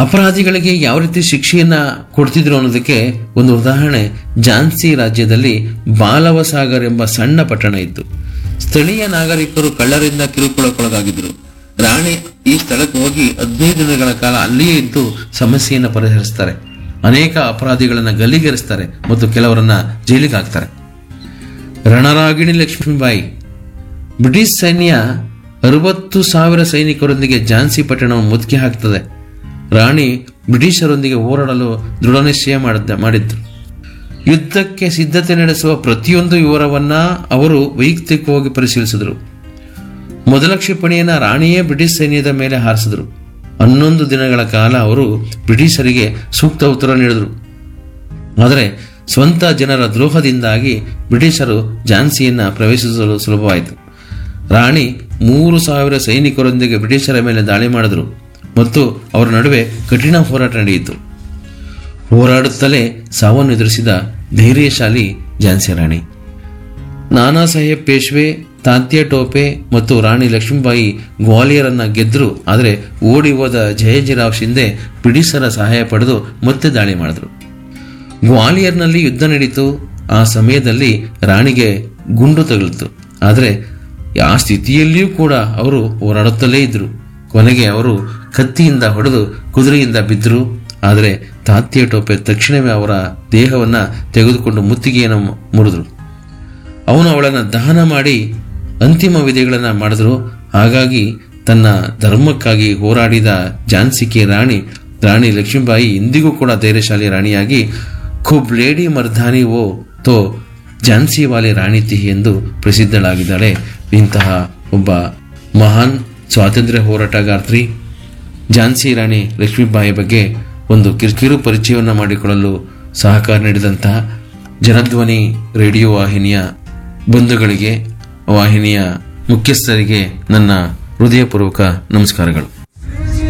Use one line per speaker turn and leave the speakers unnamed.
ಅಪರಾಧಿಗಳಿಗೆ ಯಾವ ರೀತಿ ಶಿಕ್ಷೆಯನ್ನ ಕೊಡ್ತಿದ್ರು ಅನ್ನೋದಕ್ಕೆ ಒಂದು ಉದಾಹರಣೆ ಝಾನ್ಸಿ ರಾಜ್ಯದಲ್ಲಿ ಬಾಲವಸಾಗರ್ ಎಂಬ ಸಣ್ಣ ಪಟ್ಟಣ ಇತ್ತು ಸ್ಥಳೀಯ ನಾಗರಿಕರು ಕಳ್ಳರಿಂದ ಕಿರುಕುಳಕ್ಕೊಳಗಾಗಿದ್ರು ರಾಣಿ ಈ ಸ್ಥಳಕ್ಕೆ ಹೋಗಿ ಹದಿನೈದು ದಿನಗಳ ಕಾಲ ಅಲ್ಲಿಯೇ ಇದ್ದು ಸಮಸ್ಯೆಯನ್ನು ಪರಿಹರಿಸ್ತಾರೆ ಅನೇಕ ಅಪರಾಧಿಗಳನ್ನ ಗಲ್ಲಿಗೇರಿಸ್ತಾರೆ ಮತ್ತು ಕೆಲವರನ್ನ ಜೈಲಿಗೆ ಹಾಕ್ತಾರೆ ರಣರಾಗಿಣಿ ಲಕ್ಷ್ಮೀಬಾಯಿ ಬ್ರಿಟಿಷ್ ಸೈನ್ಯ ಅರವತ್ತು ಸಾವಿರ ಸೈನಿಕರೊಂದಿಗೆ ಝಾನ್ಸಿ ಪಟ್ಟಣವನ್ನು ಮುದುಕಿ ಹಾಕ್ತದೆ ರಾಣಿ ಬ್ರಿಟಿಷರೊಂದಿಗೆ ಹೋರಾಡಲು ದೃಢನಿಶ್ಚಯ ಮಾಡಿದ್ದ ಮಾಡಿದ್ರು ಯುದ್ಧಕ್ಕೆ ಸಿದ್ಧತೆ ನಡೆಸುವ ಪ್ರತಿಯೊಂದು ವಿವರವನ್ನ ಅವರು ವೈಯಕ್ತಿಕವಾಗಿ ಪರಿಶೀಲಿಸಿದರು ಮೊದಲ ಕ್ಷಿಪಣಿಯನ್ನ ರಾಣಿಯೇ ಬ್ರಿಟಿಷ್ ಸೈನ್ಯದ ಮೇಲೆ ಹಾರಿಸಿದರು ಹನ್ನೊಂದು ದಿನಗಳ ಕಾಲ ಅವರು ಬ್ರಿಟಿಷರಿಗೆ ಸೂಕ್ತ ಉತ್ತರ ನೀಡಿದರು ಆದರೆ ಸ್ವಂತ ಜನರ ದ್ರೋಹದಿಂದಾಗಿ ಬ್ರಿಟಿಷರು ಝಾನ್ಸಿಯನ್ನ ಪ್ರವೇಶಿಸಲು ಸುಲಭವಾಯಿತು ರಾಣಿ ಮೂರು ಸಾವಿರ ಸೈನಿಕರೊಂದಿಗೆ ಬ್ರಿಟಿಷರ ಮೇಲೆ ದಾಳಿ ಮಾಡಿದರು ಮತ್ತು ಅವರ ನಡುವೆ ಕಠಿಣ ಹೋರಾಟ ನಡೆಯಿತು ಹೋರಾಡುತ್ತಲೇ ಸಾವನ್ನು ಎದುರಿಸಿದ ಧೈರ್ಯಶಾಲಿ ಝಾನ್ಸಿ ರಾಣಿ ನಾನಾ ಸಾಹೇಬ್ ಪೇಶ್ವೆ ತಾತ್ಯ ಟೋಪೆ ಮತ್ತು ರಾಣಿ ಲಕ್ಷ್ಮೀಬಾಯಿ ಗ್ವಾಲಿಯರನ್ನ ಗೆದ್ದರು ಆದರೆ ಓಡಿ ಹೋದ ಜಯಜಿರಾವ್ ಶಿಂದೆ ಬ್ರಿಟಿಷರ ಸಹಾಯ ಪಡೆದು ಮತ್ತೆ ದಾಳಿ ಮಾಡಿದ್ರು ಗ್ವಾಲಿಯರ್ನಲ್ಲಿ ಯುದ್ಧ ನಡೀತು ಆ ಸಮಯದಲ್ಲಿ ರಾಣಿಗೆ ಗುಂಡು ತಗುಲಿತು ಆದರೆ ಆ ಸ್ಥಿತಿಯಲ್ಲಿಯೂ ಕೂಡ ಅವರು ಹೋರಾಡುತ್ತಲೇ ಇದ್ರು ಕೊನೆಗೆ ಅವರು ಕತ್ತಿಯಿಂದ ಹೊಡೆದು ಕುದುರೆಯಿಂದ ಬಿದ್ದರು ಆದರೆ ತಾತ್ಯ ಟೋಪೆ ತಕ್ಷಣವೇ ಅವರ ದೇಹವನ್ನ ತೆಗೆದುಕೊಂಡು ಮುತ್ತಿಗೆಯನ್ನು ಮುರಿದ್ರು ಅವನು ಅವಳನ್ನು ದಹನ ಮಾಡಿ ಅಂತಿಮ ವಿಧಿಗಳನ್ನ ಮಾಡಿದ್ರು ಹಾಗಾಗಿ ತನ್ನ ಧರ್ಮಕ್ಕಾಗಿ ಹೋರಾಡಿದ ಝಾನ್ಸಿಕೆ ರಾಣಿ ರಾಣಿ ಲಕ್ಷ್ಮೀಬಾಯಿ ಇಂದಿಗೂ ಕೂಡ ಧೈರ್ಯಶಾಲಿ ರಾಣಿಯಾಗಿ ಖುಬ್ ಲೇಡಿ ಮರ್ಧಾನಿ ಓ ತೋ ಝಾನ್ಸಿ ವಾಲಿ ರಾಣಿ ತಿ ಎಂದು ಪ್ರಸಿದ್ಧಳಾಗಿದ್ದಾಳೆ ಇಂತಹ ಒಬ್ಬ ಮಹಾನ್ ಸ್ವಾತಂತ್ರ್ಯ ಹೋರಾಟಗಾರ್ತ್ರಿ ಝಾನ್ಸಿ ರಾಣಿ ಲಕ್ಷ್ಮೀಬಾಯಿ ಬಗ್ಗೆ ಒಂದು ಕಿರಿಕಿರು ಪರಿಚಯವನ್ನು ಮಾಡಿಕೊಳ್ಳಲು ಸಹಕಾರ ನೀಡಿದಂತಹ ಜನಧ್ವನಿ ರೇಡಿಯೋ ವಾಹಿನಿಯ ಬಂಧುಗಳಿಗೆ ವಾಹಿನಿಯ ಮುಖ್ಯಸ್ಥರಿಗೆ ನನ್ನ ಹೃದಯಪೂರ್ವಕ ನಮಸ್ಕಾರಗಳು